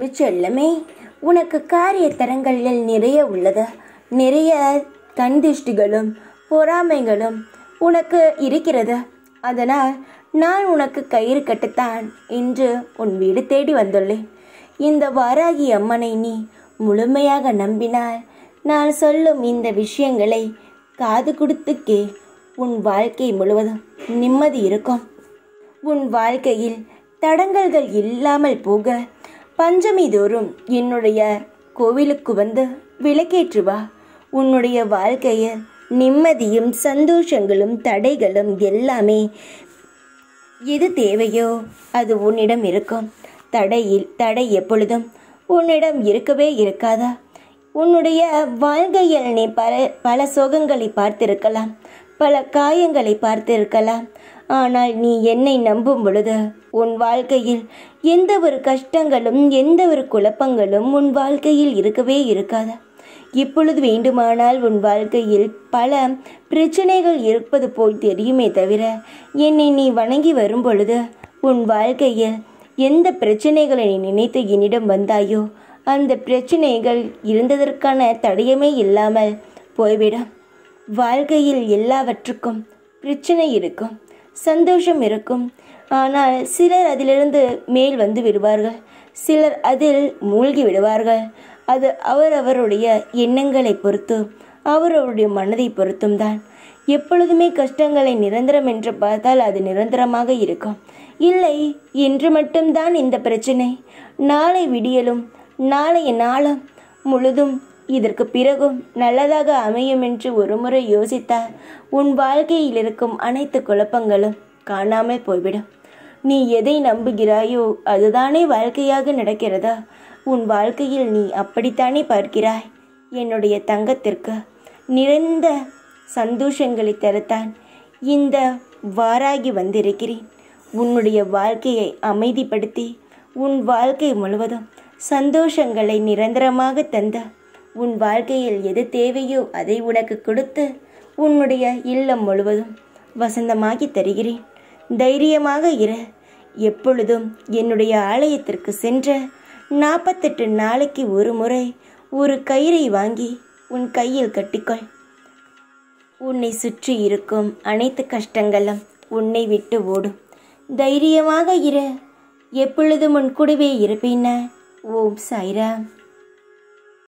அன்பு செல்லமே உனக்கு காரிய தரங்களில் நிறைய உள்ளது நிறைய கண் திருஷ்டிகளும் பொறாமைகளும் உனக்கு இருக்கிறது அதனால் நான் உனக்கு கயிறு கட்டத்தான் இன்று உன் வீடு தேடி வந்துள்ளேன் இந்த வாராகி அம்மனை நீ முழுமையாக நம்பினால் நான் சொல்லும் இந்த விஷயங்களை காது கொடுத்து கே உன் வாழ்க்கை முழுவதும் நிம்மதி இருக்கும் உன் வாழ்க்கையில் தடங்கல்கள் இல்லாமல் போக பஞ்சமி தோறும் என்னுடைய கோவிலுக்கு வந்து விளக்கேற்று வா உன்னுடைய வாழ்க்கையில் நிம்மதியும் சந்தோஷங்களும் தடைகளும் எல்லாமே எது தேவையோ அது உன்னிடம் இருக்கும் தடையில் தடை எப்பொழுதும் உன்னிடம் இருக்கவே இருக்காதா உன்னுடைய வாழ்க்கையில் நீ பல பல சோகங்களை பார்த்திருக்கலாம் பல காயங்களை பார்த்திருக்கலாம் ஆனால் நீ என்னை நம்பும் பொழுது உன் வாழ்க்கையில் எந்த ஒரு கஷ்டங்களும் எந்த ஒரு குழப்பங்களும் உன் வாழ்க்கையில் இருக்கவே இருக்காதா இப்பொழுது வேண்டுமானால் உன் வாழ்க்கையில் பல பிரச்சனைகள் இருப்பது போல் தெரியுமே தவிர என்னை நீ வணங்கி வரும் பொழுது உன் வாழ்க்கையில் எந்த பிரச்சனைகளை நீ நினைத்து என்னிடம் வந்தாயோ அந்த பிரச்சனைகள் இருந்ததற்கான தடயமே இல்லாமல் போய்விடும் வாழ்க்கையில் எல்லாவற்றுக்கும் பிரச்சனை இருக்கும் சந்தோஷம் இருக்கும் ஆனால் சிலர் அதிலிருந்து மேல் வந்து விடுவார்கள் சிலர் அதில் மூழ்கி விடுவார்கள் அது அவரவருடைய எண்ணங்களை பொறுத்து அவரவருடைய மனதை பொறுத்தும் தான் எப்பொழுதுமே கஷ்டங்களை நிரந்தரம் என்று பார்த்தால் அது நிரந்தரமாக இருக்கும் இல்லை இன்று மட்டும்தான் இந்த பிரச்சனை நாளை விடியலும் நாளைய நாளும் முழுதும் இதற்கு பிறகும் நல்லதாக அமையும் என்று ஒருமுறை யோசித்தால் உன் வாழ்க்கையில் இருக்கும் அனைத்து குழப்பங்களும் காணாமல் போய்விடும் நீ எதை நம்புகிறாயோ அதுதானே வாழ்க்கையாக நடக்கிறதா உன் வாழ்க்கையில் நீ அப்படித்தானே பார்க்கிறாய் என்னுடைய தங்கத்திற்கு நிறைந்த சந்தோஷங்களை தரத்தான் இந்த வாராகி வந்திருக்கிறேன் உன்னுடைய வாழ்க்கையை அமைதிப்படுத்தி உன் வாழ்க்கை முழுவதும் சந்தோஷங்களை நிரந்தரமாக தந்த உன் வாழ்க்கையில் எது தேவையோ அதை உனக்கு கொடுத்து உன்னுடைய இல்லம் முழுவதும் வசந்தமாக்கி தருகிறேன் தைரியமாக இரு எப்பொழுதும் என்னுடைய ஆலயத்திற்கு சென்ற நாற்பத்தெட்டு நாளைக்கு ஒரு முறை ஒரு கயிறை வாங்கி உன் கையில் கட்டிக்கொள் உன்னை சுற்றி இருக்கும் அனைத்து கஷ்டங்களும் உன்னை விட்டு ஓடும் தைரியமாக இரு எப்பொழுதும் உன் கூடவே இருப்பேன் ஓம் சாய்ராம்